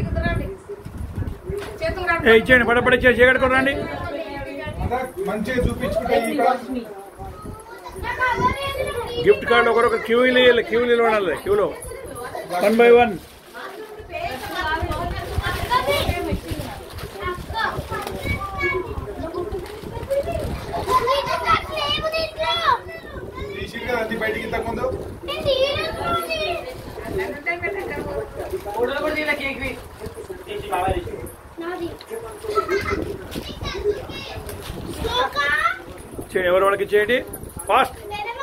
ఏ ఇచ్చేయండి పడపడి ఇచ్చేసి చేయగడుకోరండి అదా మంచిగా చూపించుకుంటే ఇక్కడ గిఫ్ట్ కార్డు ఒకరొక క్యూ క్యూ నిలబడాలి క్యూలో వన్ బై వన్ తీసి కదా అది బయటికి ఇంతకు ముందు చేయండి ఎవరు వాళ్ళకి ఇచ్చేయండి ఫాస్ట్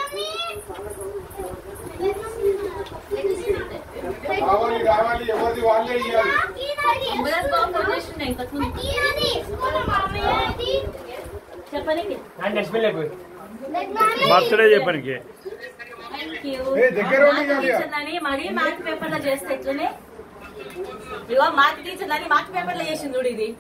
కావాలి కావాలి ఎవరిది వాళ్ళే ఇవ్వాలి చెప్పనికి బర్త్డే చెప్పడానికి ఏ, దగ్గర ఉండి ఇవ్వాలి. టీచర్లని మరీ మ్యాథ్ పేపర్ లో చేస్తే ఎట్లనే ఇగో మ్యాథ్ టీచర్ అని మ్యాథ్ పేపర్ లో చేసింది చూడు ఇది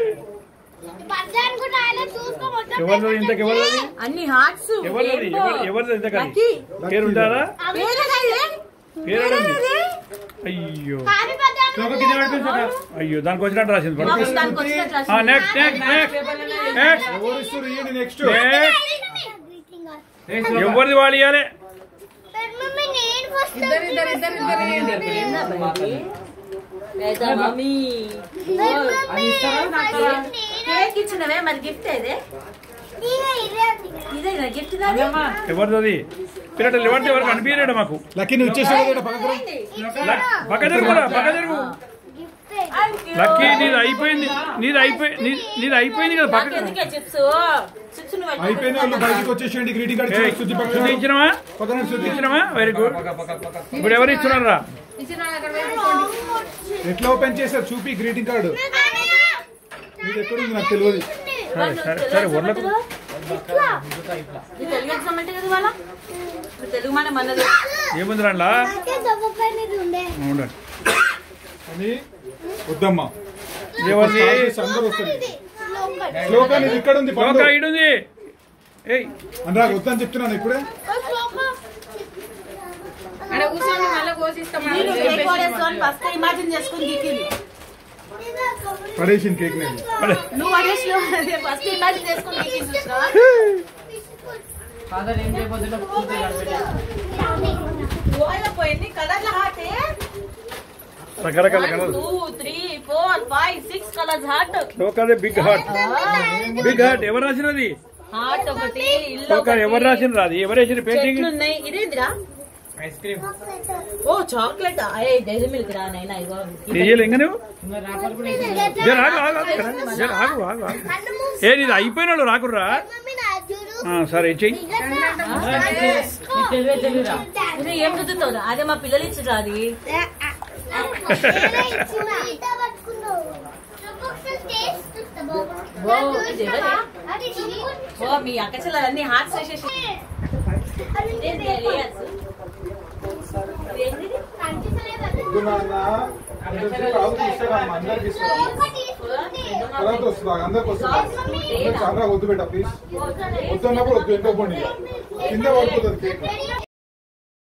ఎవరిది ఇంతకు ఎవరిది అన్ని హార్ట్స్ ఎవరిది ఎవరి- ఎవరిది ఇంతకని పేరు ఉంటారా పేరు ఉంది అయ్యో అయ్యో దానికి వచ్చినట్టు రాసింది పడుకో నెక్స్ట్ నెక్స్ట్ నెక్స్ట్ నెక్స్ట్ ఎవరు ఇస్తారు ఇవ్వండి నెక్స్ట్ నెక్స్ట్ ఎవరిది వాళ్ళు ఇవ్వాలి మమ్మీ కేక్ ఇచ్చినవే మరి గిఫ్ట్ ఏదే ఇదే గిఫ్ట్ దాని ఎవరిది అది పిల్లలు ఇవ్వండి ఎవరు కనిపించలేడు మాకు లక్కీ నువ్వు ఇచ్చేసావు పక్కన పక్క జరుగురా పక్క జరుగు లక్కీ నీది అయిపోయింది నీది అయిపోయి నీ- నీది అయిపోయింది కదా పక్క ఎందుకే చిప్స్ చిప్స్ నువ్వు అయిపోయిన వాళ్ళు బయటికి వచ్చేసేయండి గ్రీటింగ్ కార్డు ఏయ్, ఇచ్చేయండి, శుద్ధి పక్కన శుద్ధి ఇచ్చినవా పక్కన శుద్ధి ఇచ్చినవా వెరీ గుడ్ ఇప్పుడు ఎవరు ఇస్తున్నారా ఎట్లా ఓపెన్ చేశారు చూపి గ్రీటింగ్ కార్డు ఇది ఎక్కడుంది నాకు తెలియదు సరే సరే సరే వర్లకు తెలుగు ఎగ్జామ్ అంటే కదా ఇవాళ ఇప్పుడు తెలుగు మన మనది ఏముంది రండ్లా ఉండండి అని వద్దమ్మా ఎవరిది అందరూ వస్తుంది శ్లోకాన్ని ఇది ఇక్కడ ఉంది పండు. లోక ఇడుంది ఏయ్ అనురాగ్ వద్దని చెప్తున్నాను ఇప్పుడే నేను కేక్ వాడేస్తాను ఫస్ట్ ఇమాజిన్ చేసుకుని దిక్కింది పడేసింది కేక్ నేను పడే. నువ్వు పడేసి ఫస్ట్ ఇమాజిన్ చేసుకుని దిక్కింది చూసినావా ఓయ్ పోయింది కలర్ల హార్ట్ రకరకాల colour two three four five six colours heart లోకదే బిగ్ హార్ట్ బిగ్ హార్ట్ ఎవరు రాసినది హార్ట్ ఒకటి ఇల్లు లోక ఒకటి ఎవరు రాసినది అది ఎవరు వేసిన పెయింటింగ్ చెట్లు ఉన్నాయి ఇదేందిరా ఓ చాక్లెట్ ఏ డైరీ మిల్క్ రా నైనా ఇగో చెయ్యలే ఇంకా నువ్వు జర ఆగు, ఆగు, ఆగు, జర, జర ఆగు, ఆగు, ఆగు. ఏ నీది అయిపోయిన వాళ్ళు రాకుర్రా ఆ, సరే చెయ్యి ఇది ఏం రుద్దుతుందా అదే మా పిల్లలు ఇచ్చురా అది ఓ మీ అక్క చెల్లెలన్నీ హార్ట్స్ వేసేసి ఇదేంటి alias? ఇదేంటిది? వద్దు నాన్న అందరికీ కాదు తీసుకురామ్మా, అందరికీ తీసుకురా. తర్వాత వస్తుందా అందరికి వస్తుందా అందరికి అనురాగ్ వద్దు బేటా ప్లీజ్ వద్దు అన్నప్పుడు వద్దు ఎంతో పోండి కింద పడిపోతుంది కేక్